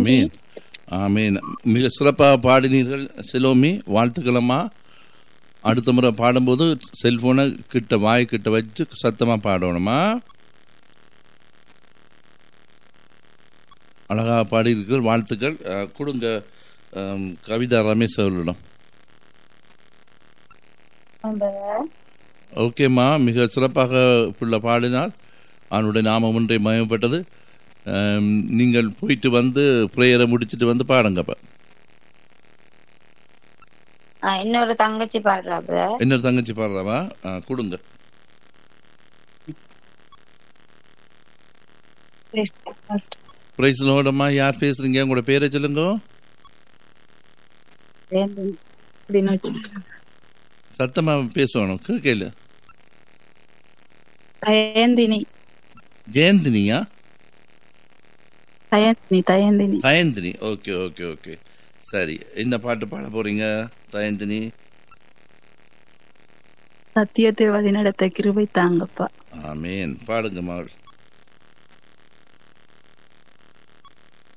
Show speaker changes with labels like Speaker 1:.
Speaker 1: ஆமீன் ஆமீன் மிக சிறப்பாக பாடினீர்கள் சிலோமி வாழ்த்துக்களம்மா அடுத்த முறை பாடும்போது செல்போனை கிட்ட வாய் கிட்ட வச்சு சத்தமா பாடணுமா அழகா பாடியிருக்கீர்கள் வாழ்த்துக்கள் அஹ், கொடுங்க அம், கவிதா ரமேஷ் அவர்களிடம் ஓகேம்மா மிக சிறப்பாக புள்ள பாடினார் அவனுடைய நாமம் ஒன்றை மயப்பட்டது அம், நீங்கள் போயிட்டு வந்து ப்ரேயரை முடிச்சிட்டு வந்து பாடுங்கப்ப
Speaker 2: ஆ, இன்னொரு தங்கச்சி பாடுறா பிரதர்
Speaker 1: இன்னொரு தங்கச்சி பாடுறாவா ஆ, கொடுங்க பிரைஸ் லோடம்மா யார் பேசுறீங்க உங்களோட பேரை சொல்லுங்க சத்தமா பேசணும் கேட்கல
Speaker 3: தயந்தினி
Speaker 1: ஜெயந்தினியா
Speaker 3: Dayanthini Dayanthini
Speaker 1: Dayanthini okay okay okay சரி என்ன பாட்டு பாட போறீங்க தயந்தினி
Speaker 3: சத்தியத்தில் வழி நடத்த கிருபை தாங்கப்பா
Speaker 1: ஆமேன் பாடுங்க மகள்